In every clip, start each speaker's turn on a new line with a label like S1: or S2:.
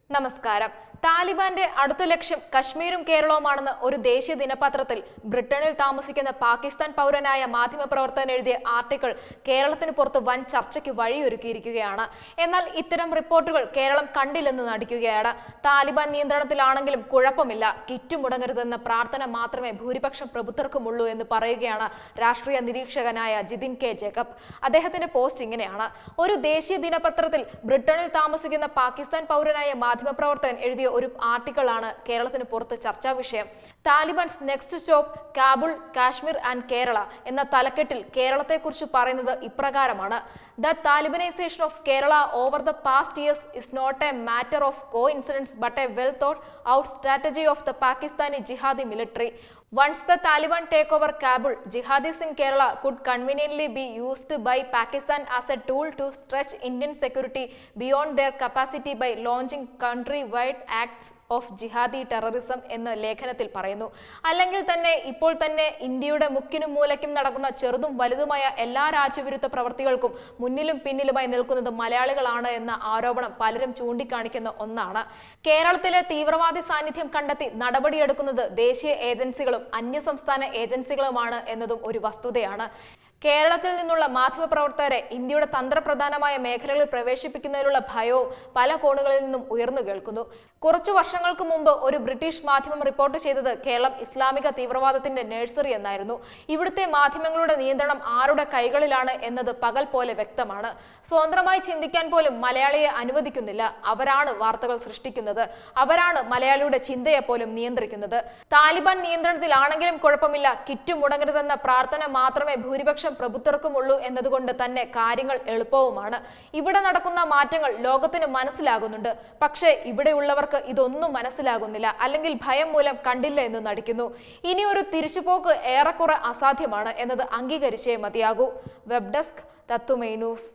S1: നമസ്കാരം താലിബാന്റെ അടുത്ത ലക്ഷ്യം കശ്മീരും കേരളവുമാണെന്ന് ഒരു ദേശീയ ദിനപത്രത്തിൽ ബ്രിട്ടനിൽ താമസിക്കുന്ന പാകിസ്ഥാൻ പൗരനായ മാധ്യമപ്രവർത്തകൻ എഴുതിയ ആർട്ടിക്കിൾ കേരളത്തിന് പുറത്ത് വൻ ചർച്ചയ്ക്ക് വഴിയൊരുക്കിയിരിക്കുകയാണ് എന്നാൽ ഇത്തരം റിപ്പോർട്ടുകൾ കേരളം കണ്ടില്ലെന്ന് നടിക്കുകയാണ് താലിബാൻ നിയന്ത്രണത്തിലാണെങ്കിലും കുഴപ്പമില്ല കിറ്റ് മുടങ്ങരുതെന്ന പ്രാർത്ഥന മാത്രമേ ഭൂരിപക്ഷം പ്രബുദ്ധർക്കുമുള്ളൂ എന്ന് പറയുകയാണ് രാഷ്ട്രീയ നിരീക്ഷകനായ ജിതിൻ കെ ജേക്കബ് അദ്ദേഹത്തിന്റെ പോസ്റ്റ് ഇങ്ങനെയാണ് ഒരു ദേശീയ ദിനപത്രത്തിൽ ബ്രിട്ടനിൽ താമസിക്കുന്ന പാകിസ്ഥാൻ പൗരനായ മാധ്യമപ്രവർത്തകൻ എഴുതിയ ഒരു ആർട്ടിക്കിൾ ആണ് കേരളത്തിന് പുറത്ത് ചർച്ചാ വിഷയം Taliban's next stop Kabul Kashmir and Kerala എന്ന തലക്കെട്ടിൽ കേരളത്തെക്കുറിച്ച് പറയുന്നത് ഇപ്രകാരമാണ് the Talibanisation of Kerala over the past years is not a matter of coincidence but a well thought out strategy of the Pakistani jihadi military Once the Taliban take over Kabul, jihadis in Kerala could conveniently be used by Pakistan as a tool to stretch Indian security beyond their capacity by launching country-wide acts of jihadi terrorism എന്ന് ലേഖനത്തിൽ പറയുന്നു അല്ലെങ്കിൽ തന്നെ ഇപ്പോൾ തന്നെ ഇന്ത്യയുടെ മുക്കിനും മൂലയ്ക്കും നടക്കുന്ന ചെറുതും വലുതുമായ എല്ലാ രാജ്യവിരുദ്ധ പ്രവർത്തികൾക്കും മുന്നിലും പിന്നിലുമായി നിൽക്കുന്നത് മലയാളികളാണ് എന്ന ആരോപണം പലരും ചൂണ്ടിക്കാണിക്കുന്ന ഒന്നാണ് കേരളത്തിലെ തീവ്രവാദി സാന്നിധ്യം കണ്ടെത്തി നടപടിയെടുക്കുന്നത് ദേശീയ ഏജൻസികളും അന്യസംസ്ഥാന ഏജൻസികളുമാണ് എന്നതും ഒരു വസ്തുതയാണ് കേരളത്തിൽ നിന്നുള്ള മാധ്യമപ്രവർത്തകരെ ഇന്ത്യയുടെ തന്ത്രപ്രധാനമായ മേഖലകളിൽ പ്രവേശിപ്പിക്കുന്നതിനുള്ള ഭയവും പല കോണുകളിൽ നിന്നും ഉയർന്നു കേൾക്കുന്നു കുറച്ചു വർഷങ്ങൾക്ക് മുമ്പ് ഒരു ബ്രിട്ടീഷ് മാധ്യമം റിപ്പോർട്ട് ചെയ്തത് കേരളം ഇസ്ലാമിക തീവ്രവാദത്തിന്റെ നഴ്സറി എന്നായിരുന്നു ഇവിടുത്തെ മാധ്യമങ്ങളുടെ നിയന്ത്രണം ആരുടെ കൈകളിലാണ് എന്നത് പകൽ പോലെ വ്യക്തമാണ് സ്വതന്ത്രമായി ചിന്തിക്കാൻ പോലും മലയാളിയെ അനുവദിക്കുന്നില്ല അവരാണ് വാർത്തകൾ സൃഷ്ടിക്കുന്നത് അവരാണ് മലയാളിയുടെ ചിന്തയെ പോലും നിയന്ത്രിക്കുന്നത് താലിബാൻ നിയന്ത്രണത്തിലാണെങ്കിലും കുഴപ്പമില്ല കിറ്റ് മുടങ്ങരുതെന്ന പ്രാർത്ഥന മാത്രമേ ഭൂരിപക്ഷം പ്രബുദ്ധർക്കുമുള്ളൂ എന്നതുകൊണ്ട് തന്നെ കാര്യങ്ങൾ എളുപ്പവുമാണ് ഇവിടെ നടക്കുന്ന മാറ്റങ്ങൾ ലോകത്തിന് മനസ്സിലാകുന്നുണ്ട് പക്ഷേ ഇവിടെയുള്ളവർക്ക് ഇതൊന്നും മനസ്സിലാകുന്നില്ല അല്ലെങ്കിൽ ഭയം മൂലം കണ്ടില്ല എന്ന് നടിക്കുന്നു ഇനി ഒരു തിരിച്ചുപോക്ക് ഏറെക്കുറെ അസാധ്യമാണ് എന്നത് അംഗീകരിച്ചേ മതിയാകൂ web desk Tatwamayi news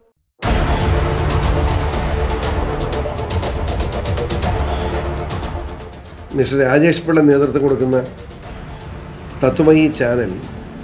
S2: mister Rajesh Pillai നേതൃത്വം കൊടുക്കുന്ന തത്വമയി ചാനൽ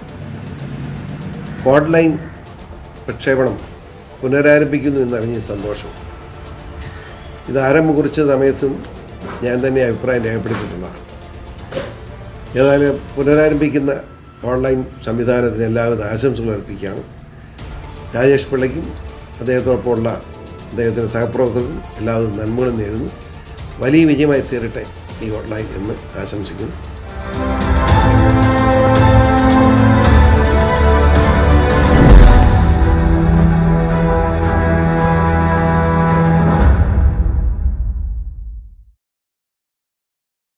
S2: ഓൺലൈൻ പ്രക്ഷേപണം പുനരാരംഭിക്കുന്നു എന്നറിഞ്ഞ സന്തോഷം ഇത് ആരംഭം കുറിച്ച സമയത്തും ഞാൻ തന്നെ അഭിപ്രായം രേഖപ്പെടുത്തിയിട്ടുള്ളതാണ് ഏതായാലും പുനരാരംഭിക്കുന്ന ഓൺലൈൻ സംവിധാനത്തിന് എല്ലാവിധ ആശംസകൾ അർപ്പിക്കുകയാണ് രാജേഷ് പിള്ളയ്ക്കും അദ്ദേഹത്തോടൊപ്പമുള്ള അദ്ദേഹത്തിൻ്റെ സഹപ്രവർത്തകർക്കും എല്ലാവിധ നന്മകളും നേരുന്നു വലിയ വിജയമായി തീരട്ടെ ഈ ഓൺലൈൻ എന്ന് ആശംസിക്കുന്നു